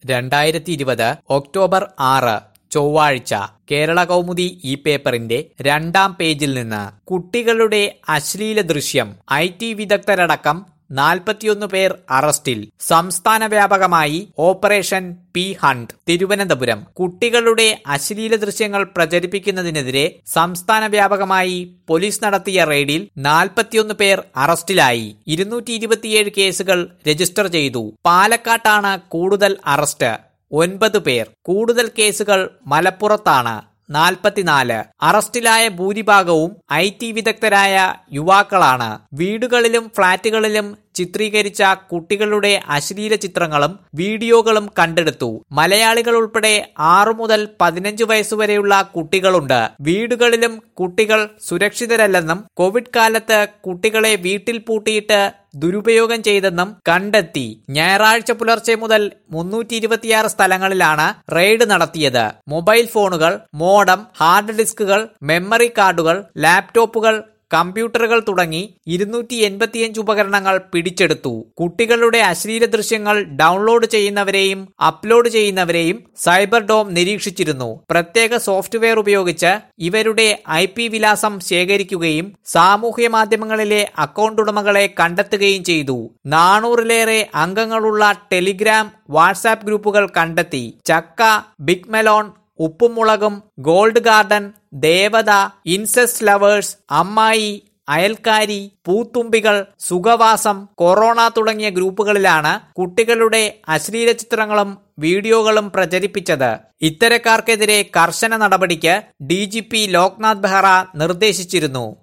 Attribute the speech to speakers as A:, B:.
A: രണ്ടായിരത്തി ഇരുപത് ഒക്ടോബർ ആറ് ചൊവ്വാഴ്ച കേരള കൗമുദി ഈ പേപ്പറിന്റെ രണ്ടാം പേജിൽ നിന്ന് കുട്ടികളുടെ അശ്ലീല ദൃശ്യം ഐ ടി വിദഗ്ധരടക്കം നാൽപ്പത്തിയൊന്ന് പേർ അറസ്റ്റിൽ സംസ്ഥാന വ്യാപകമായി ഓപ്പറേഷൻ പി ഹണ്ട് തിരുവനന്തപുരം കുട്ടികളുടെ അശ്ലീല ദൃശ്യങ്ങൾ പ്രചരിപ്പിക്കുന്നതിനെതിരെ സംസ്ഥാന വ്യാപകമായി പോലീസ് നടത്തിയ റെയ്ഡിൽ നാൽപ്പത്തിയൊന്ന് പേർ അറസ്റ്റിലായി ഇരുന്നൂറ്റി ഇരുപത്തിയേഴ് കേസുകൾ രജിസ്റ്റർ ചെയ്തു പാലക്കാട്ടാണ് കൂടുതൽ അറസ്റ്റ് ഒൻപത് പേർ കൂടുതൽ കേസുകൾ മലപ്പുറത്താണ് നാൽപ്പത്തിനാല് അറസ്റ്റിലായ ഭൂരിഭാഗവും ഐ ടി വിദഗ്ധരായ യുവാക്കളാണ് വീടുകളിലും ഫ്ളാറ്റുകളിലും ചിത്രീകരിച്ച കുട്ടികളുടെ അശ്ലീല ചിത്രങ്ങളും വീഡിയോകളും കണ്ടെടുത്തു മലയാളികൾ ഉൾപ്പെടെ ആറു മുതൽ പതിനഞ്ച് വയസ്സുവരെയുള്ള കുട്ടികളുണ്ട് വീടുകളിലും കുട്ടികൾ സുരക്ഷിതരല്ലെന്നും കോവിഡ് കാലത്ത് കുട്ടികളെ വീട്ടിൽ പൂട്ടിയിട്ട് ദുരുപയോഗം ചെയ്തെന്നും കണ്ടെത്തി ഞായറാഴ്ച പുലർച്ചെ മുതൽ മുന്നൂറ്റി ഇരുപത്തിയാറ് സ്ഥലങ്ങളിലാണ് റെയ്ഡ് നടത്തിയത് മൊബൈൽ ഫോണുകൾ മോഡം ഹാർഡ് ഡിസ്കുകൾ മെമ്മറി കാർഡുകൾ ലാപ്ടോപ്പുകൾ കമ്പ്യൂട്ടറുകൾ തുടങ്ങി ഇരുന്നൂറ്റി എൺപത്തിയഞ്ച് ഉപകരണങ്ങൾ പിടിച്ചെടുത്തു കുട്ടികളുടെ അശ്ലീല ദൃശ്യങ്ങൾ ഡൗൺലോഡ് ചെയ്യുന്നവരെയും അപ്ലോഡ് ചെയ്യുന്നവരെയും സൈബർ ഡോം നിരീക്ഷിച്ചിരുന്നു പ്രത്യേക സോഫ്റ്റ്വെയർ ഉപയോഗിച്ച് ഇവരുടെ ഐ പി വിലാസം ശേഖരിക്കുകയും സാമൂഹ്യ മാധ്യമങ്ങളിലെ അക്കൗണ്ട് ഉടമകളെ കണ്ടെത്തുകയും ചെയ്തു നാനൂറിലേറെ അംഗങ്ങളുള്ള ടെലിഗ്രാം വാട്സാപ്പ് ഗ്രൂപ്പുകൾ കണ്ടെത്തി ചക്ക ബിഗ് മെലോൺ ഉപ്പും മുളകും ഗോൾഡ് ഗാർഡൻ ദേവത ഇൻസെസ്റ്റ് ലവേഴ്സ് അമ്മായി അയൽക്കാരി പൂത്തുമ്പികൾ സുഖവാസം കൊറോണ തുടങ്ങിയ ഗ്രൂപ്പുകളിലാണ് കുട്ടികളുടെ അശ്ലീല ചിത്രങ്ങളും വീഡിയോകളും പ്രചരിപ്പിച്ചത് ഇത്തരക്കാർക്കെതിരെ കർശന നടപടിക്ക് D G P Loknath Behera നിർദ്ദേശിച്ചിരുന്നു